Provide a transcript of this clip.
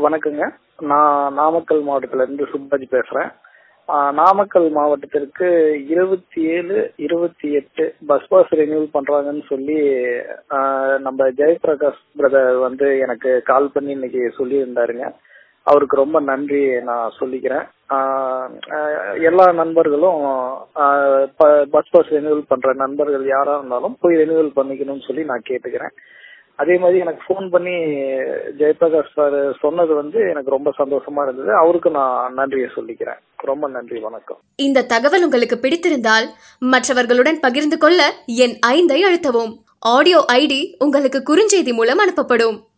வணக்கங்க நான் நாமக்கல் மாவட்டத்துல இருந்து சுப்பாஜி பேசுறேன் ஆஹ் நாமக்கல் மாவட்டத்திற்கு இருபத்தி ஏழு இருபத்தி எட்டு பஸ் பாஸ் ரெனியூல் பண்றாங்கன்னு சொல்லி ஆஹ் நம்ம ஜெயபிரகாஷ் பிரதர் வந்து எனக்கு கால் பண்ணி இன்னைக்கு சொல்லியிருந்தாருங்க அவருக்கு ரொம்ப நன்றி நான் சொல்லிக்கிறேன் ஆஹ் ஆஹ் எல்லா நண்பர்களும் ஆஹ் ப- பஸ் பாஸ் ரெனியூவல் பண்ற நண்பர்கள் யாரா இருந்தாலும் போய் ரெனியூவல் பண்ணிக்கணும்னு சொல்லி நான் கேட்டுக்கிறேன் அதே மாதிரி எனக்கு ஃபோன் பண்ணி ஜெயபிரகாஷ் சார் சொன்னது வந்து எனக்கு ரொம்ப சந்தோஷமா இருந்தது அவருக்கு நான் நன்றியை சொல்லிக்கிறேன் ரொம்ப நன்றி வணக்கம் இந்த தகவல் உங்களுக்கு பிடித்திருந்தால் மற்றவர்களுடன் பகிர்ந்து கொள்ள என் ஐந்தை அழுத்தவும் ஆடியோ ஐடி உங்களுக்கு குறுஞ்செய்தி மூலம் அனுப்பப்படும்